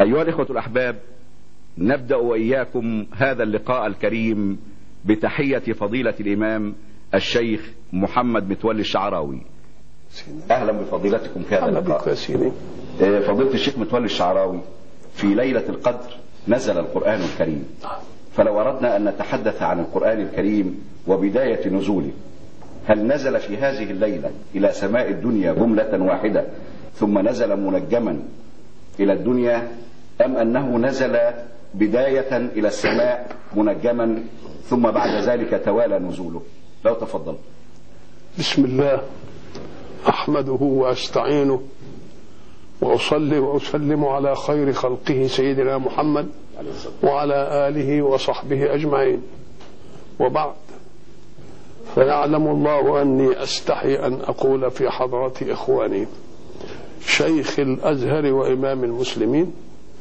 أيها الإخوة الأحباب نبدأ وإياكم هذا اللقاء الكريم بتحية فضيلة الإمام الشيخ محمد متولي الشعراوي أهلا بفضيلتكم في هذا أهلا بك اللقاء يا سيدي آه، فضيلة الشيخ متولي الشعراوي في ليلة القدر نزل القرآن الكريم فلو أردنا أن نتحدث عن القرآن الكريم وبداية نزوله هل نزل في هذه الليلة إلى سماء الدنيا جملة واحدة ثم نزل منجما إلى الدنيا أم أنه نزل بداية إلى السماء منجما ثم بعد ذلك توالى نزوله لو تفضل بسم الله أحمده وأستعينه وأصلي وأسلم على خير خلقه سيدنا محمد وعلى آله وصحبه أجمعين وبعد فيعلم الله أني أستحي أن أقول في حضرة إخواني شيخ الأزهر وإمام المسلمين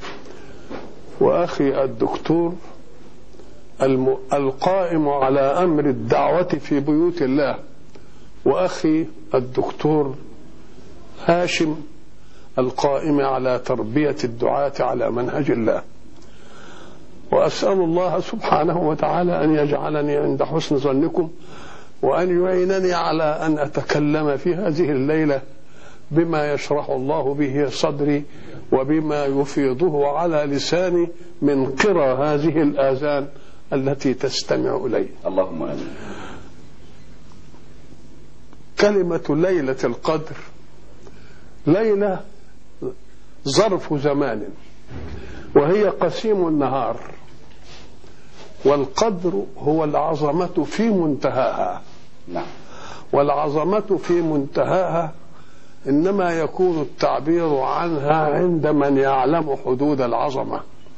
وأخي الدكتور الم... القائم على أمر الدعوة في بيوت الله وأخي الدكتور هاشم القائم على تربية الدعاة على منهج الله وأسأل الله سبحانه وتعالى أن يجعلني عند حسن ظنكم وأن يعينني على أن أتكلم في هذه الليلة بما يشرح الله به صدري وبما يفيضه على لساني من قرى هذه الآذان التي تستمع إليه اللهم آمين كلمة ليلة القدر ليلة ظرف زمان وهي قسيم النهار والقدر هو العظمة في منتهاها نعم والعظمة في منتهاها إنما يكون التعبير عنها عند من يعلم حدود العظمة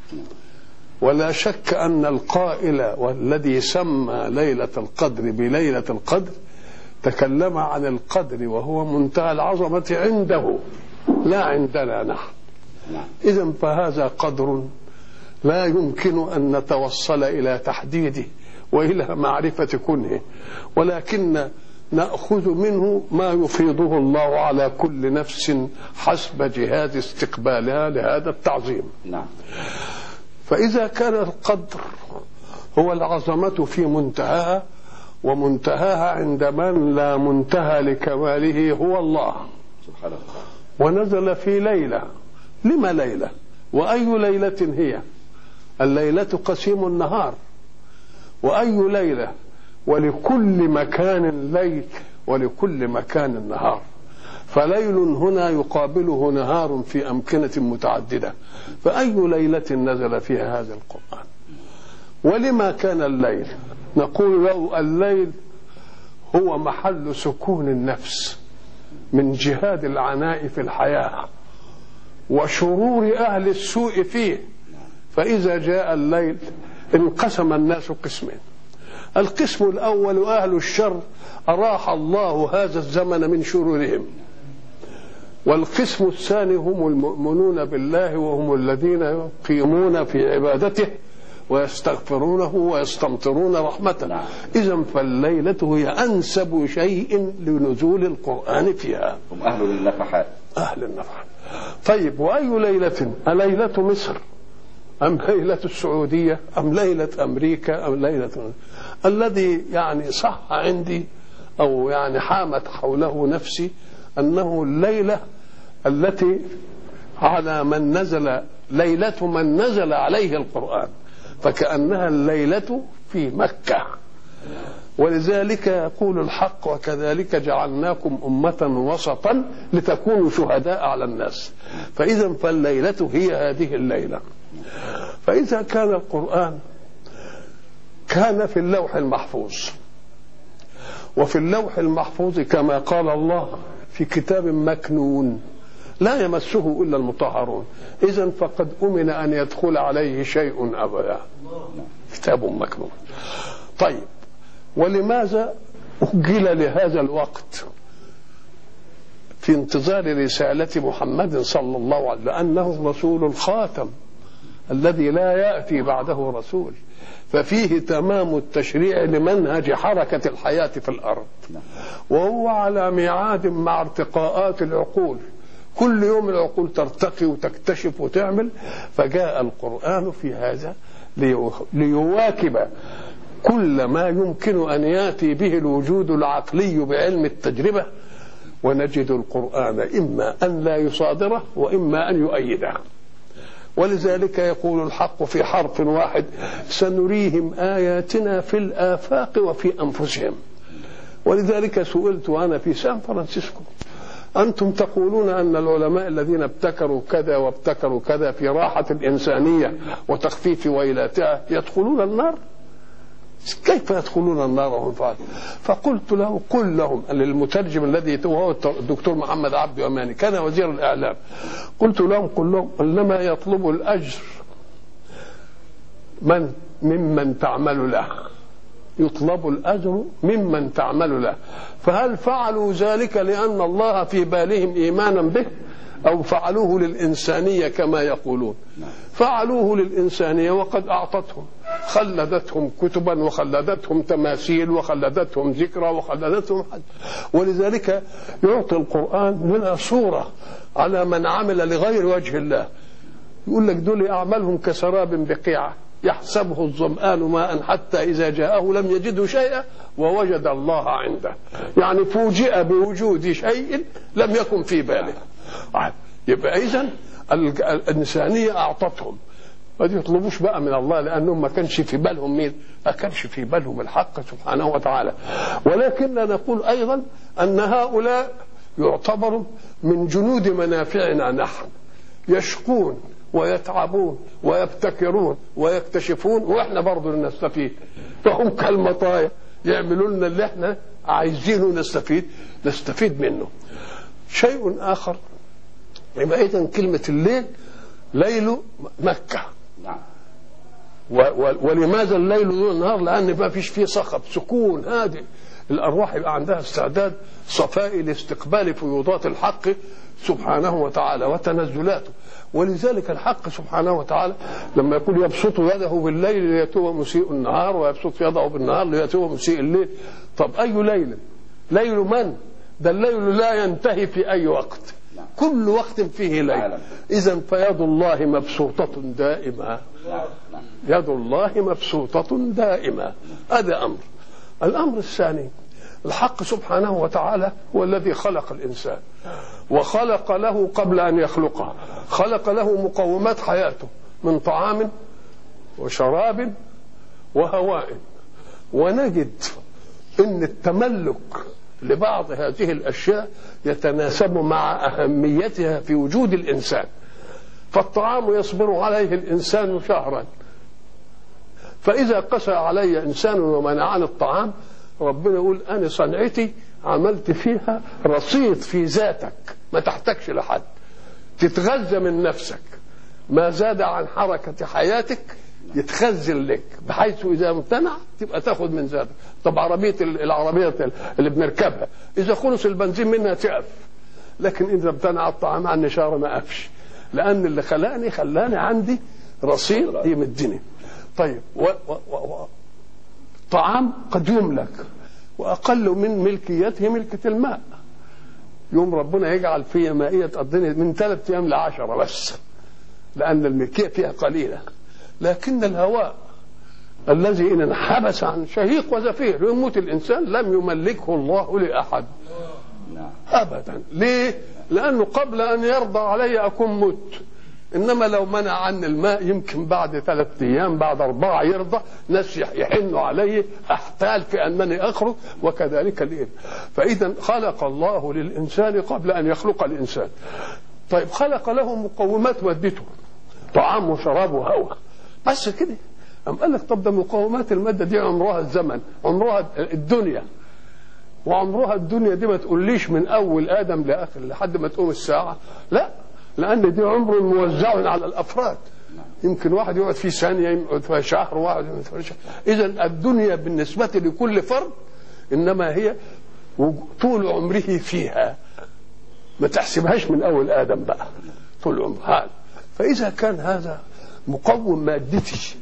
ولا شك أن القائل والذي سمى ليلة القدر بليلة القدر تكلم عن القدر وهو منتهى العظمة عنده لا عندنا نحن نعم إذا فهذا قدر لا يمكن أن نتوصل إلى تحديده وإلى معرفة كنه ولكن نأخذ منه ما يفيضه الله على كل نفس حسب جهاد استقبالها لهذا التعظيم نعم فإذا كان القدر هو العظمة في منتهاها ومنتهاها عند من لا منتهى لكماله هو الله سبحانه وتعالى ونزل في ليلة لما ليلة وأي ليلة هي الليلة قسيم النهار وأي ليلة ولكل مكان ليل ولكل مكان نهار فليل هنا يقابله نهار في أمكنة متعددة فأي ليلة نزل فيها هذا القرآن ولما كان الليل نقول له الليل هو محل سكون النفس من جهاد العناء في الحياة وشرور أهل السوء فيه فإذا جاء الليل انقسم الناس قسمين القسم الأول أهل الشر أراح الله هذا الزمن من شرورهم والقسم الثاني هم المؤمنون بالله وهم الذين يقيمون في عبادته ويستغفرونه ويستمطرون رحمته نعم. إذا فالليلة هي أنسب شيء لنزول القرآن فيها هم أهل للنفحات أهل النفع طيب وأي ليلة أليلة مصر أم ليلة السعودية أم ليلة أمريكا أم ليلة الذي يعني صح عندي أو يعني حامت حوله نفسي أنه الليلة التي على من نزل ليلة من نزل عليه القرآن فكأنها الليلة في مكة ولذلك يقول الحق وكذلك جعلناكم أمة وسطا لتكونوا شهداء على الناس فإذا فالليلة هي هذه الليلة فإذا كان القرآن كان في اللوح المحفوظ وفي اللوح المحفوظ كما قال الله في كتاب مكنون لا يمسه إلا المطهرون إذا فقد أمن أن يدخل عليه شيء أبدا كتاب مكنون طيب ولماذا أجل لهذا الوقت في انتظار رسالة محمد صلى الله عليه وسلم لأنه الرسول الخاتم الذي لا يأتي بعده رسول ففيه تمام التشريع لمنهج حركة الحياة في الأرض وهو على ميعاد مع ارتقاءات العقول كل يوم العقول ترتقي وتكتشف وتعمل فجاء القرآن في هذا ليواكب كل ما يمكن أن يأتي به الوجود العقلي بعلم التجربة ونجد القرآن إما أن لا يصادره وإما أن يؤيده ولذلك يقول الحق في حرف واحد سنريهم آياتنا في الآفاق وفي أنفسهم ولذلك سئلت أنا في سان فرانسيسكو أنتم تقولون أن العلماء الذين ابتكروا كذا وابتكروا كذا في راحة الإنسانية وتخفيف ويلاتها يدخلون النار كيف يدخلون النار وهم فعل فقلت له قل لهم للمترجم الذي هو الدكتور محمد عبد أماني كان وزير الإعلام قلت لهم قل لهم إنما يطلب الأجر من ممن تعمل له يطلب الأجر ممن تعمل له فهل فعلوا ذلك لأن الله في بالهم إيمانا به أو فعلوه للإنسانية كما يقولون فعلوه للإنسانية وقد أعطتهم خلدتهم كتبا وخلدتهم تماثيل وخلدتهم ذكرى وخلدتهم حد ولذلك يعطي القرآن لنا صورة على من عمل لغير وجه الله يقول لك دول أعمالهم كسراب بقيعة يحسبه الظمآن ماء حتى إذا جاءه لم يجده شيئا ووجد الله عنده يعني فوجئ بوجود شيء لم يكن في باله يبقى إذا الإنسانية أعطتهم ما يطلبوش بقى من الله لأنهم ما كانش في بالهم مين ما كانش في بالهم الحق سبحانه وتعالى ولكننا نقول أيضا أن هؤلاء يعتبروا من جنود منافعنا نحن يشقون ويتعبون ويبتكرون ويكتشفون واحنا برضه نستفيد فهم كالمطايا يعملوا لنا اللي احنا عايزينه نستفيد نستفيد منه شيء اخر يبقى اذا كلمه الليل ليل مكه نعم ولماذا الليل دون النهار لان ما فيش فيه صخب سكون هادئ الارواح يبقى عندها استعداد صفائي لاستقبال فيوضات الحق سبحانه وتعالى وتنزلاته ولذلك الحق سبحانه وتعالى لما يقول يبسط يده بالليل ليتوب مسيء النهار ويبسط يده بالنهار ليتوب مسيء الليل طب اي ليل ليل من ده الليل لا ينتهي في اي وقت كل وقت فيه ليل اذا فيد الله مبسوطه دائما يد الله مبسوطه دائما هذا امر الامر الثاني الحق سبحانه وتعالى هو الذي خلق الانسان وخلق له قبل ان يخلقه خلق له مقومات حياته من طعام وشراب وهواء ونجد ان التملك لبعض هذه الاشياء يتناسب مع اهميتها في وجود الانسان فالطعام يصبر عليه الانسان شهرا فاذا قسى علي انسان ومنعني الطعام ربنا يقول انا صنعتي عملت فيها رصيد في ذاتك ما تحتاجش لحد تتغذى من نفسك ما زاد عن حركة حياتك يتخزن لك بحيث إذا امتنع تبقى تاخد من ذاتك طب عربية العربية اللي بنركبها إذا خلص البنزين منها تقف لكن إذا امتنع الطعام عن نشارة ما قفش لأن اللي خلقني خلاني عندي رصيد يمدني طيب و و و طعام قد يملك واقل من ملكيته ملكه الماء يوم ربنا يجعل فيها مائيه تقضيني من ثلاث ايام لعشره بس لان الملكيه فيها قليله لكن الهواء الذي ان انحبس عن شهيق وزفير يموت الانسان لم يملكه الله لاحد ابدا ليه لانه قبل ان يرضى علي اكون مت انما لو منع عني الماء يمكن بعد ثلاث ايام بعد اربعه يرضى ناس يحنوا عليه احتال في انني اخرج وكذلك الابن فاذا خلق الله للانسان قبل ان يخلق الانسان طيب خلق له مقومات مادته طعام وشراب وهواء بس كده أم قال لك طب ده مقومات المادة دي عمرها الزمن عمرها الدنيا وعمرها الدنيا دي ما تقوليش من أول آدم لآخر لحد ما تقوم الساعة لا لان دي عمر موزع على الافراد يمكن واحد يقعد فيه ثانيه يقعد فيها شهر واحد يقعد فيها شهر اذا الدنيا بالنسبه لكل فرد انما هي طول عمره فيها ما تحسبهاش من اول ادم بقى طول عمره هذا فاذا كان هذا مقوم مادتي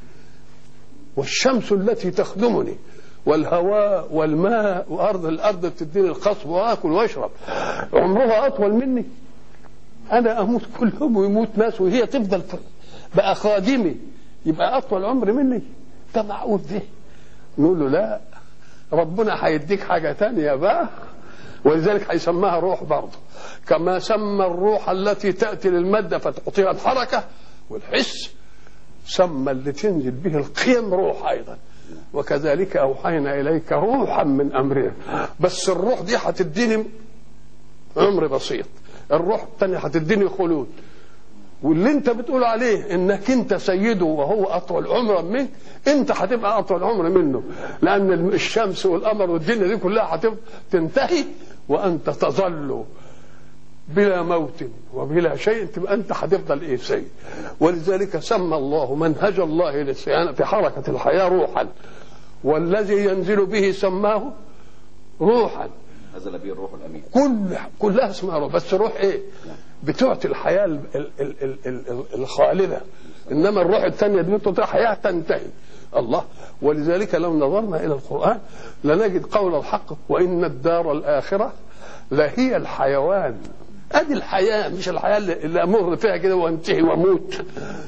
والشمس التي تخدمني والهواء والماء وارض الارض بتديني القصب واكل واشرب عمرها اطول مني انا اموت كل يوم ويموت ناس وهي تفضل ف- بقى خادمي يبقى اطول عمر مني ده معقول ده نقول له لا ربنا هيديك حاجه تانية بقى ولذلك هيسماها روح برضه كما سمى الروح التي تاتي للماده فتعطيها الحركه والحس سمى اللي تنزل به القيم روح ايضا وكذلك اوحينا اليك روحا من امرنا بس الروح دي هتديني عمر بسيط الروح الثانيه هتديني خلود واللي انت بتقول عليه انك انت سيده وهو اطول عمرا منك انت هتبقى اطول عمر منه لان الشمس والقمر والدنيا دي كلها هتنتهي وانت تظل بلا موت وبلا شيء تبقى انت هتفضل ايه سيد ولذلك سمى الله منهج الله للصيانه في حركه الحياه روحا والذي ينزل به سماه روحا نزل به الروح الامين كل كلها اسمها روح بس روح ايه بتعطي الحياه ال- ال- ال- ال- ال- الخالده انما الروح الثانيه دي بتعطي حياه تنتهي الله ولذلك لو نظرنا الى القران لنجد قول الحق وان الدار الاخره لهي الحيوان ادي الحياه مش الحياه اللي اللي امر فيها كده وانتهي واموت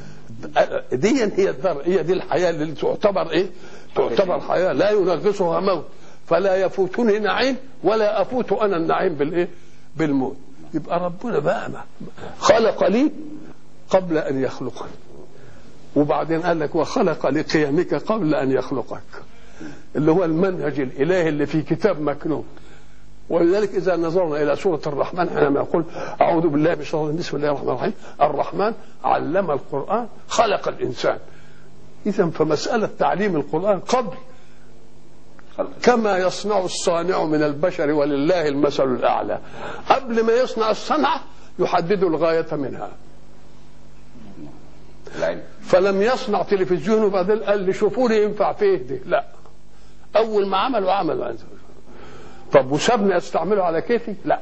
دي هي الدار هي دي الحياه اللي تعتبر ايه تعتبر حياه لا ينغصها موت فلا يفوتني نعيم ولا افوت انا النعيم بالايه بالموت يبقى ربنا بقى ما خلق لي قبل ان يخلقني وبعدين قال لك وخلق لقيامك قبل ان يخلقك اللي هو المنهج الالهي اللي في كتاب مكنون ولذلك اذا نظرنا الى سوره الرحمن حينما يقول اعوذ بالله من الشيطان الرجيم بسم الله الرحمن الرحيم الرحمن علم القران خلق الانسان اذا فمساله تعليم القران قبل خلق كما يصنع الصانع من البشر ولله المثل الاعلى قبل ما يصنع الصنعه يحدد الغايه منها العلم فلم يصنع تلفزيون وبعدين قال لي شوفوا لي ينفع فيه ده لا اول ما عمل وعمل طب وسابني استعمله على كيفي لا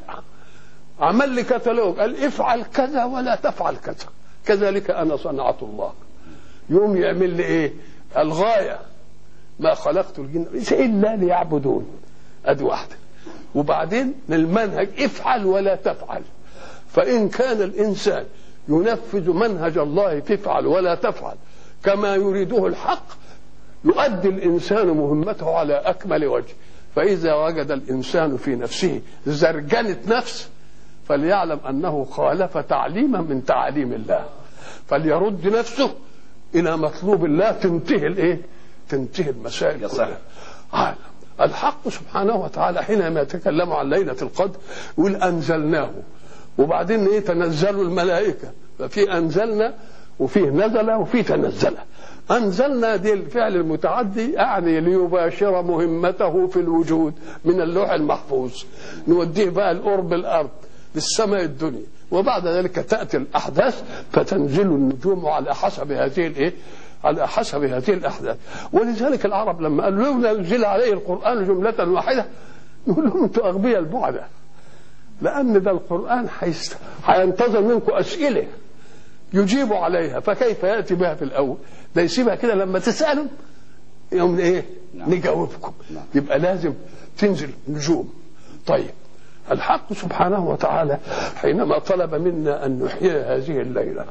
عمل لي كتالوج قال افعل كذا ولا تفعل كذا كذلك انا صنعت الله يوم يعمل لي ايه الغايه ما خلقت الجن والإنس الا ليعبدون ادي واحده وبعدين المنهج افعل ولا تفعل فان كان الانسان ينفذ منهج الله تفعل ولا تفعل كما يريده الحق يؤدي الانسان مهمته على اكمل وجه فاذا وجد الانسان في نفسه زرجنه نفس فليعلم انه خالف تعليما من تعاليم الله فليرد نفسه الى مطلوب الله تنتهي الايه تنتهي المسائل يصح. كلها عالم. الحق سبحانه وتعالى حينما يتكلم عن ليله القدر يقول انزلناه وبعدين ايه تنزلوا الملائكه ففي انزلنا وفيه نزل وفيه تنزل انزلنا دي الفعل المتعدي يعني ليباشر مهمته في الوجود من اللوح المحفوظ نوديه بقى القرب الارض للسماء الدنيا وبعد ذلك تاتي الاحداث فتنزل النجوم على حسب هذه الايه على حسب هذه الاحداث ولذلك العرب لما قالوا لولا انزل عليه القران جمله واحده نقول لهم انتم اغبياء البعده لان ده القران حيست... هينتظر منكم اسئله يجيبوا عليها فكيف ياتي بها في الاول ده يسيبها كده لما تسالوا يوم ايه نعم. نجاوبكم نعم. يبقى لازم تنزل نجوم طيب الحق سبحانه وتعالى حينما طلب منا ان نحيي هذه الليله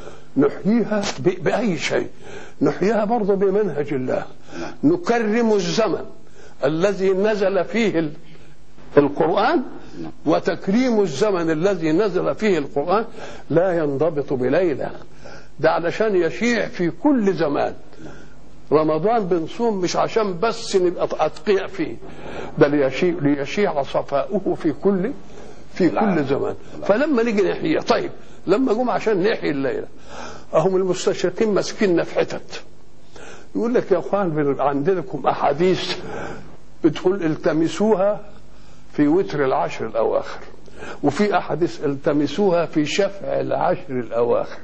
نحييها ب- باي شيء نحييها برضه بمنهج الله نكرم الزمن الذي نزل فيه ال- القرآن وتكريم الزمن الذي نزل فيه القرآن لا ينضبط بليلة ده علشان يشيع في كل زمان رمضان بنصوم مش عشان بس نبقى أتقياء فيه ده ليشيع, ليشيع صفاؤه في كل في كل زمان فلما نيجي نحييه طيب لما جم عشان نحيي الليلة أهم المستشرقين ماسكيننا في حتت يقول لك يا اخوان عندكم احاديث بتقول التمسوها في وتر العشر الاواخر وفي احاديث التمسوها في شفع العشر الاواخر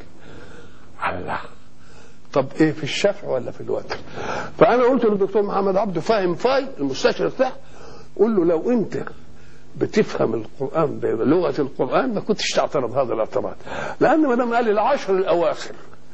الله طب ايه في الشفع ولا في الوتر فانا قلت للدكتور محمد عبده فاهم فاي المستشرق ده قول له لو انت بتفهم القران بلغه القران ما كنتش تعترض هذا الاعتراض لان ما دام قال العشر الاواخر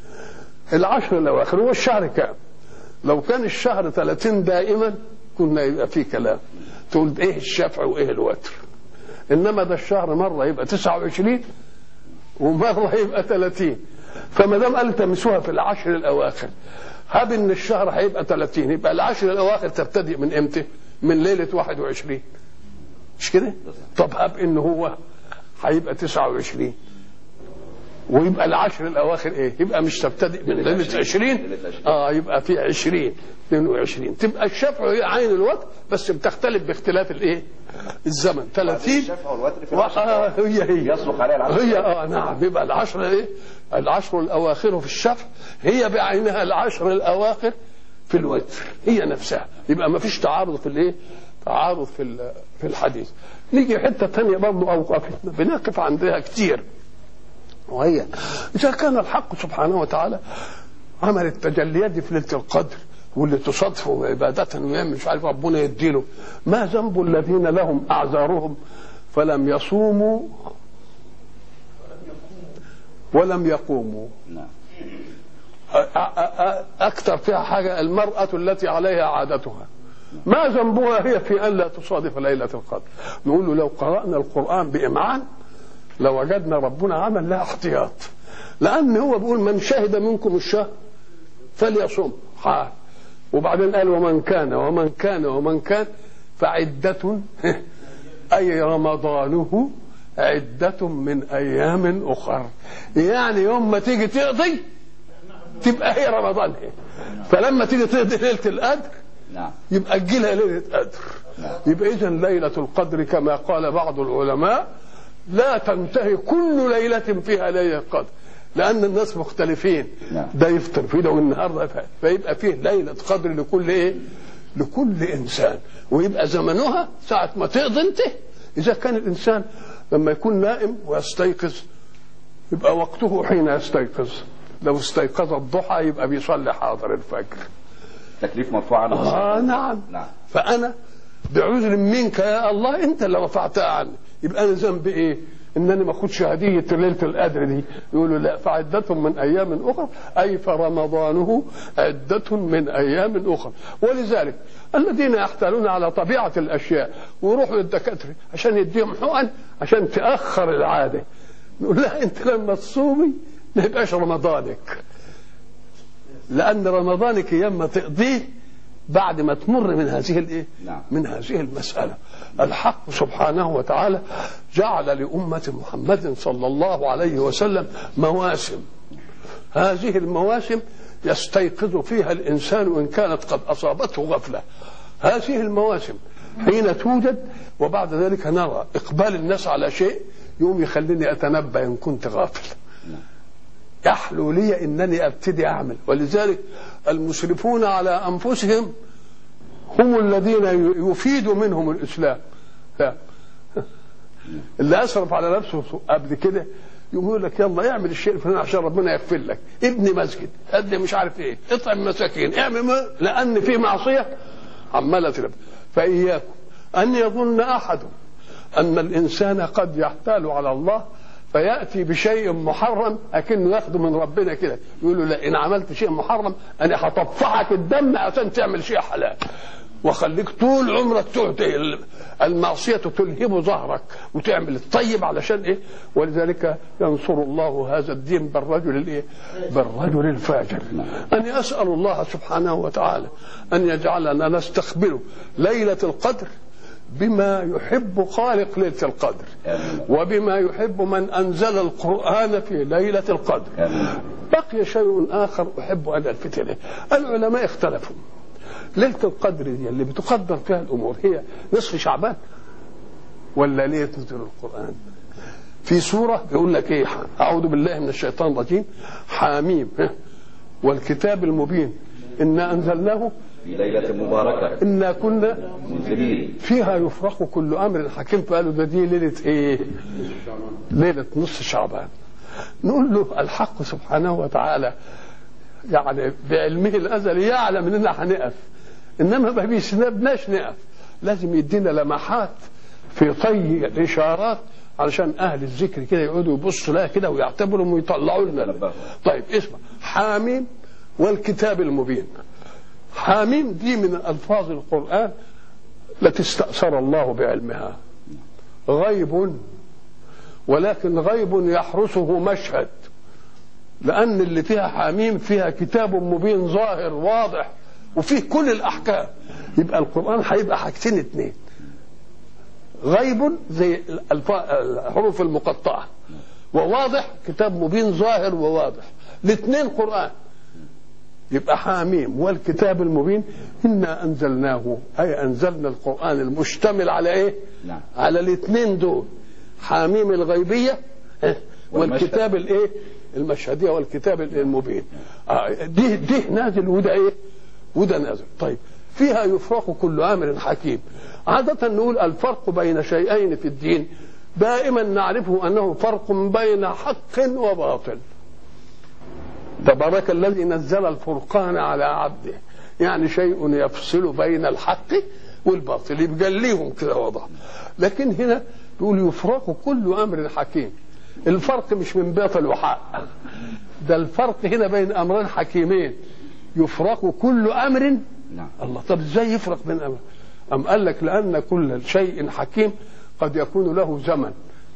العشر الاواخر هو الشهر كام لو كان الشهر 30 دائما كنا يبقى فيه كلام تقول ايه الشفع وايه الوتر انما ده الشهر مره يبقى 29 ومره يبقى 30 فما دام قال تمسوها في العشر الاواخر هب ان الشهر هيبقى 30 يبقى العشر الاواخر تبتدئ من امتى؟ من ليله 21 مش كده؟ طب هب ان هو هيبقى 29 ويبقى العشر الاواخر ايه؟ يبقى مش تبتدئ من ليله 20 اه يبقى في 20 22 تبقى الشفع هي عين الوتر بس بتختلف باختلاف الايه؟ الزمن 30 الشفع والوتر في و- العشر آه هي هي يصلح عليها العشر هي اه نعم يبقى العشر ايه؟ العشر الاواخر في الشفع هي بعينها العشر الاواخر في الوتر هي نفسها يبقى ما فيش تعارض في الايه؟ تعارض في ال- في الحديث نيجي حته ثانيه برضه اوقفتنا بنقف عندها كتير وهي إذا كان الحق سبحانه وتعالى عمل التجليات دي في ليلة القدر واللي تصادفه عبادة ويعمل مش عارف ربنا يديله ما ذنب الذين لهم أعذارهم فلم يصوموا ولم يقوموا نعم أ- أ- أ- أكثر فيها حاجة المرأة التي عليها عادتها ما ذنبها هي في أن لا تصادف ليلة القدر نقول له لو قرأنا القرآن بإمعان لوجدنا ربنا عمل لها احتياط لأن هو بيقول من شهد منكم الشهر فليصم حال وبعدين قال ومن كان ومن كان ومن كان فعدة أي رمضانه عدة من أيام أخر يعني يوم ما تيجي تقضي تبقى هي رمضان هي فلما تيجي تقضي ليلة القدر نعم يبقى أجلها ليلة قدر يبقى إذا ليلة القدر كما قال بعض العلماء لا تنتهي كل ليلة فيها ليلة قدر لأن الناس مختلفين نعم. ده يفطر في ده والنهارده ف- فيبقى فيه ليلة قدر لكل إيه؟ لكل إنسان ويبقى زمنها ساعة ما تقضي أنت إذا كان الإنسان لما يكون نائم ويستيقظ يبقى وقته حين يستيقظ لو استيقظ الضحى يبقى بيصلي حاضر الفجر تكليف مرفوع عنه آه نعم نعم. فأنا بعذر منك يا الله أنت اللي رفعتها عني يبقى أنا ذنبي إيه؟ إنني ما أخدش هدية ليلة القدر دي يقولوا لا فعدة من أيام أخرى أي فرمضانه عدة من أيام أخرى ولذلك الذين يحتالون على طبيعة الأشياء ويروحوا للدكاترة عشان يديهم حقن عشان تأخر العادة نقول لها أنت لما تصومي ما يبقاش رمضانك لأن رمضانك يما تقضيه بعد ما تمر من هذه الايه؟ نعم. من هذه المسألة. الحق سبحانه وتعالى جعل لأمة محمد صلى الله عليه وسلم مواسم. هذه المواسم يستيقظ فيها الإنسان وإن كانت قد أصابته غفلة. هذه المواسم حين توجد وبعد ذلك نرى إقبال الناس على شيء يوم يخليني أتنبأ إن كنت غافل. يحلو لي انني ابتدي اعمل ولذلك المسرفون على انفسهم هم الذين يفيد منهم الاسلام لا. اللي اسرف على نفسه قبل كده يقوم يقول لك يلا اعمل الشيء الفلاني عشان ربنا يغفر لك ابني مسجد قد مش عارف ايه اطعم مساكين اعمل ما لان في معصيه عماله تلف فاياكم ان يظن احد ان الانسان قد يحتال على الله فياتي بشيء محرم اكنه ياخده من ربنا كده يقول له لا ان عملت شيء محرم انا هطفحك الدم عشان تعمل شيء حلال وخليك طول عمرك تعطي المعصية تلهب ظهرك وتعمل الطيب علشان ايه ولذلك ينصر الله هذا الدين بالرجل الايه بالرجل الفاجر أني أسأل الله سبحانه وتعالى أن يجعلنا نستقبل ليلة القدر بما يحب خالق ليلة القدر آمين. وبما يحب من أنزل القرآن في ليلة القدر آمين. بقي شيء آخر أحب أن ألفت إليه العلماء اختلفوا ليلة القدر دي اللي بتقدر فيها الأمور هي نصف شعبان ولا ليلة نزول القرآن في سورة بيقول لك إيه أعوذ بالله من الشيطان الرجيم حاميم ها، والكتاب المبين إنا أنزلناه في ليلة مباركة إنا كنا منزلين فيها يفرق كل امر حكيم فقالوا ده دي ليله ايه؟ ليله نصف شعبان. نقول له الحق سبحانه وتعالى يعني بعلمه الازلي يعلم اننا هنقف انما ما بيسنبناش نقف لازم يدينا لمحات في طي الاشارات علشان اهل الذكر كده يقعدوا يبصوا لها كده ويعتبروا ويطلعوا لنا طيب اسمع حاميم والكتاب المبين حاميم دي من الفاظ القران التي استأثر الله بعلمها غيب ولكن غيب يحرسه مشهد لأن اللي فيها حاميم فيها كتاب مبين ظاهر واضح وفيه كل الأحكام يبقى القرآن هيبقى حاجتين اتنين غيب زي الف- الحروف المقطعة وواضح كتاب مبين ظاهر وواضح الاثنين قرآن يبقى حاميم والكتاب المبين إنا أنزلناه أي أنزلنا القرآن المشتمل على إيه نعم. على الاثنين دول حاميم الغيبية إيه؟ والكتاب الايه المشهدية والكتاب المبين آه، دي دي نازل وده ايه وده نازل طيب فيها يفرق كل امر حكيم عادة نقول الفرق بين شيئين في الدين دائما نعرفه انه فرق بين حق وباطل تبارك الذي نزل الفرقان على عبده يعني شيء يفصل بين الحق والباطل يبقى ليهم كده وضع لكن هنا يقول يفرق كل امر حكيم الفرق مش من باطل وحق ده الفرق هنا بين امرين حكيمين يفرق كل امر نعم الله طب ازاي يفرق بين امر ام قال لك لان كل شيء حكيم قد يكون له زمن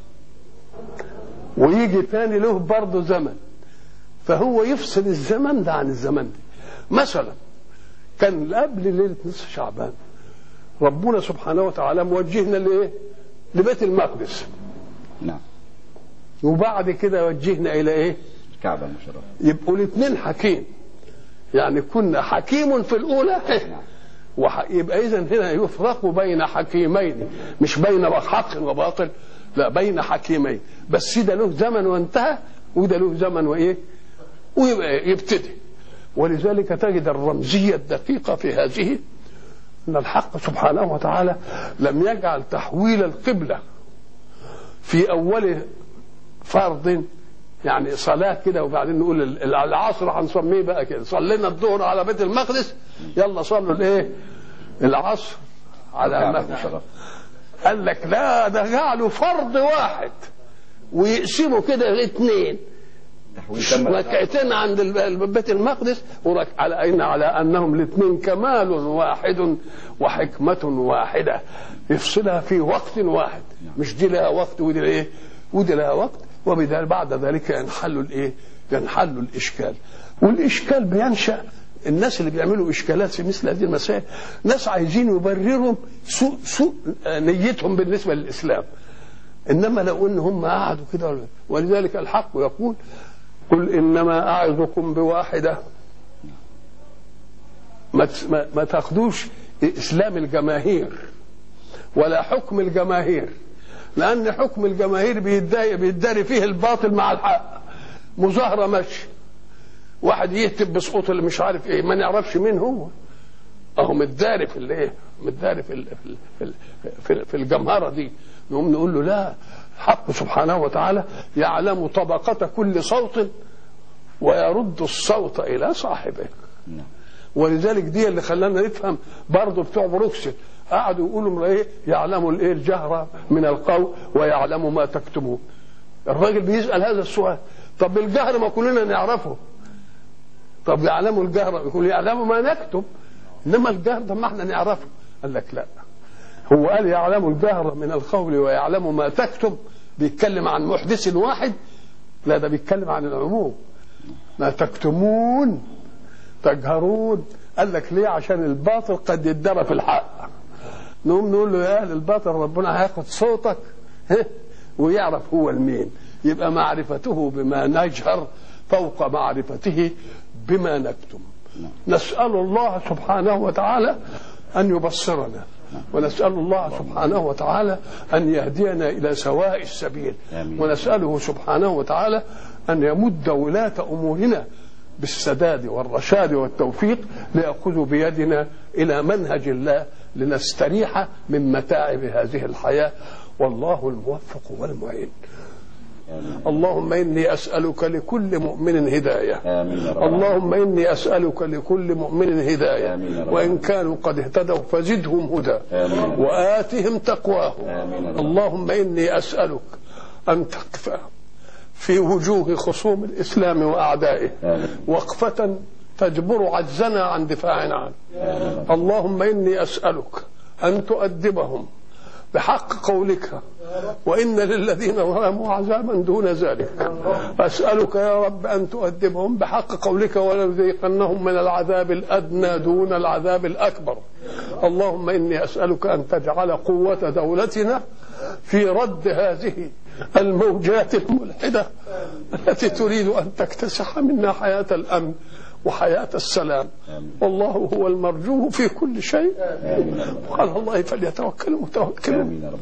ويجي تاني له برضه زمن فهو يفصل الزمن ده عن الزمن ده مثلا كان قبل ليله نصف شعبان ربنا سبحانه وتعالى موجهنا لايه لبيت المقدس نعم وبعد كده وجهنا الى ايه الكعبة المشرفة يبقوا الاثنين حكيم يعني كنا حكيم في الاولى وح... يبقى اذا هنا يفرق بين حكيمين مش بين حق وباطل لا بين حكيمين بس ده له زمن وانتهى وده له زمن وايه ويبقى يبتدي ولذلك تجد الرمزيه الدقيقه في هذه ان الحق سبحانه وتعالى لم يجعل تحويل القبله في اول فرض يعني صلاة كده وبعدين نقول ال- العصر هنسميه بقى كده صلينا الظهر على بيت المقدس يلا صلوا الايه العصر على الكعبة المسجد المشرفة قال لك لا ده جعلوا فرض واحد ويقسموا كده الاثنين تحويل تم ركعتين عند ال- بيت المقدس ورك على أين على انهم الاثنين كمال واحد وحكمة واحدة يفصلها في وقت واحد مش دي لها وقت ودي ايه ودي لها وقت وبذلك بعد ذلك ينحل الايه ينحل الاشكال والاشكال بينشا الناس اللي بيعملوا اشكالات في مثل هذه المسائل ناس عايزين يبرروا سوء سوء نيتهم بالنسبه للاسلام انما لو ان هم قعدوا كده ولذلك الحق يقول قل انما اعظكم بواحده ما ت- ما- ما تاخدوش اسلام الجماهير ولا حكم الجماهير لان حكم الجماهير بيداري بيداري فيه الباطل مع الحق مظاهره ماشي واحد يهتف بسقوط اللي مش عارف ايه ما نعرفش مين هو اهو متداري في الايه متداري في ال- في ال- في ال- في, في الجمهره دي نقوم نقول له لا حق سبحانه وتعالى يعلم طبقة كل صوت ويرد الصوت إلى صاحبه نعم ولذلك دي اللي خلانا نفهم برضه بتوع بروكسل قعدوا يقولوا ايه يعلم الايه الجهر من القول ويعلم ما تكتمون الراجل بيسال هذا السؤال طب الجهر ما كلنا نعرفه طب يعلموا الجهر يقول يعلموا ما نكتب انما الجهر ده ما احنا نعرفه قال لك لا هو قال يعلم الجهر من القول ويعلم ما تكتب بيتكلم عن محدث واحد لا ده بيتكلم عن العموم ما تكتمون تجهرون قال لك ليه عشان الباطل قد يدرى في الحق نقوم نقول له يا اهل الباطل ربنا هياخد صوتك ها، ويعرف هو المين يبقى معرفته بما نجهر فوق معرفته بما نكتم نسأل الله سبحانه وتعالى أن يبصرنا ونسأل الله سبحانه وتعالى أن يهدينا إلى سواء السبيل آمين. ونسأله سبحانه وتعالى أن يمد ولاة أمورنا بالسداد والرشاد والتوفيق ليأخذوا بيدنا إلى منهج الله لنستريح من متاعب هذه الحياة والله الموفق والمعين آمين اللهم إني أسألك لكل مؤمن هداية آمين يا رب اللهم إني أسألك لكل مؤمن هداية آمين يا رب. وإن كانوا قد اهتدوا فزدهم هدى آمين. وآتهم تقواهم آمين يا رب. اللهم إني أسألك أن تقفى في وجوه خصوم الإسلام وأعدائه آمين. وقفة تجبر عجزنا عن دفاع عنه اللهم إني أسألك أن تؤدبهم بحق قولك وإن للذين ظلموا عذابا دون ذلك أسألك يا رب أن تؤدبهم بحق قولك ولنذيقنهم من العذاب الأدنى دون العذاب الأكبر اللهم إني أسألك أن تجعل قوة دولتنا في رد هذه الموجات الملحدة التي تريد أن تكتسح منا حياة الأمن وحياة السلام والله هو المرجو في كل شيء وعلى الله فليتوكل المتوكلون آمين يا رب